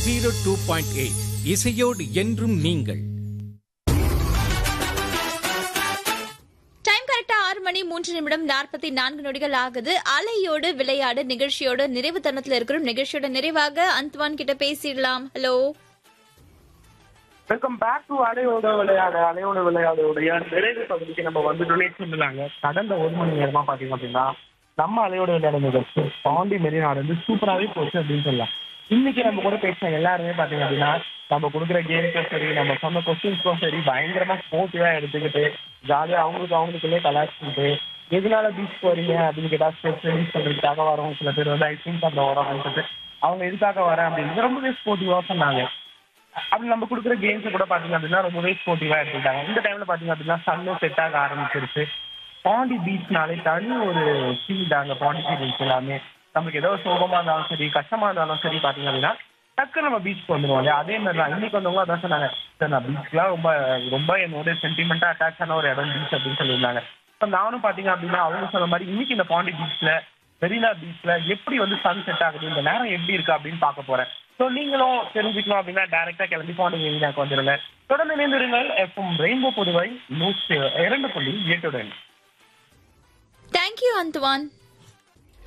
zero two point eight இசையோடு என்றும் நீங்கள் டைம் கரெக்டா ஆறு மணி மூன்று நிமிடம் நாற்பத்தி நான்கு நொடிகள் ஆகுது அலையோடு விளையாடு நிகழ்ச்சியோட நிறைவு தருணத்துல இருக்கிற நிகழ்ச்சியோட நிறைவாக அந்த்வான் கிட்ட பேசிடலாம் ஹலோ வெல்கம் பேக் டு அலையோட விளையாடு அலையோட விளையாடுடைய நிறைவு பகுதிக்கு நம்ம வந்துட்டோன்னே சொல்லலாங்க கடந்த ஒரு மணி நேரமா பாத்தீங்க அப்படின்னா நம்ம அலையோட விளையாடு நிகழ்ச்சி பாண்டி மெரினாடு வந்து சூப்பராகவே போச்சு அப்படின்னு சொல்லலாம் இன்னைக்கு நம்ம கூட பேசின எல்லாருமே பாத்தீங்க அப்படின்னா நம்ம கொடுக்குற கேம்ஸும் சரி நம்ம சொன்ன கொஸ்டின்ஸ்க்கும் சரி பயங்கரமா ஸ்போர்ட்டிவா எடுத்துக்கிட்டு ஜாலியா அவங்களுக்கு அவங்களுக்குள்ளே கலாச்சிக்கிட்டு எதனால பீச் போறீங்க அப்படின்னு கேட்டா ஸ்ட்ரெஸ் ரிலீஸ் பண்றதுக்காக வரோம் சில பேர் வந்து ஐஸ்கிரீம் சாப்பிட வரோம் அப்படின்னு சொல்லிட்டு அவங்க எதுக்காக வரேன் அப்படின்னு ரொம்பவே ஸ்போர்ட்டிவா சொன்னாங்க அப்படி நம்ம கொடுக்குற கேம்ஸ் கூட பாத்தீங்க அப்படின்னா ரொம்பவே ஸ்போர்ட்டிவா எடுத்துக்கிட்டாங்க இந்த டைம்ல பாத்தீங்க அப்படின்னா சன்னும் செட் ஆக ஆரம்பிச்சிருச்சு பாண்டி பீச்னாலே தனி ஒரு ஃபீல் தாங்க பாண்டிச்சேரி பீச் எல்லாமே நமக்கு ஏதோ சோகமா இருந்தாலும் சரி கஷ்டமா இருந்தாலும் சரி பாத்தீங்க அப்படின்னா டக்கு நம்ம பீச்சுக்கு வந்துருவோம் இல்லையா அதே மாதிரி தான் இன்னைக்கு வந்தவங்க அதான் சொன்னாங்க சார் நான் பீச்க்குலாம் ரொம்ப ரொம்ப என்னோட சென்டிமெண்டா அட்டாச் ஆன ஒரு இடம் பீச் அப்படின்னு சொல்லியிருந்தாங்க இப்போ நானும் பாத்தீங்க அப்படின்னா அவங்க சொன்ன மாதிரி இன்னைக்கு இந்த பாண்டி பீச்ல மெரினா பீச்ல எப்படி வந்து சன் செட் ஆகுது இந்த நேரம் எப்படி இருக்கு அப்படின்னு பார்க்க போறேன் ஸோ நீங்களும் தெரிஞ்சுக்கணும் அப்படின்னா டைரக்டா கிளம்பி பாண்டி மெரினாக்கு வந்துருங்க தொடர்ந்து இணைந்திருங்கள் எஃப்எம் ரெயின்போ புதுவை நூற்றி இரண்டு புள்ளி எட்டுடன் தேங்க்யூ அந்த்வான்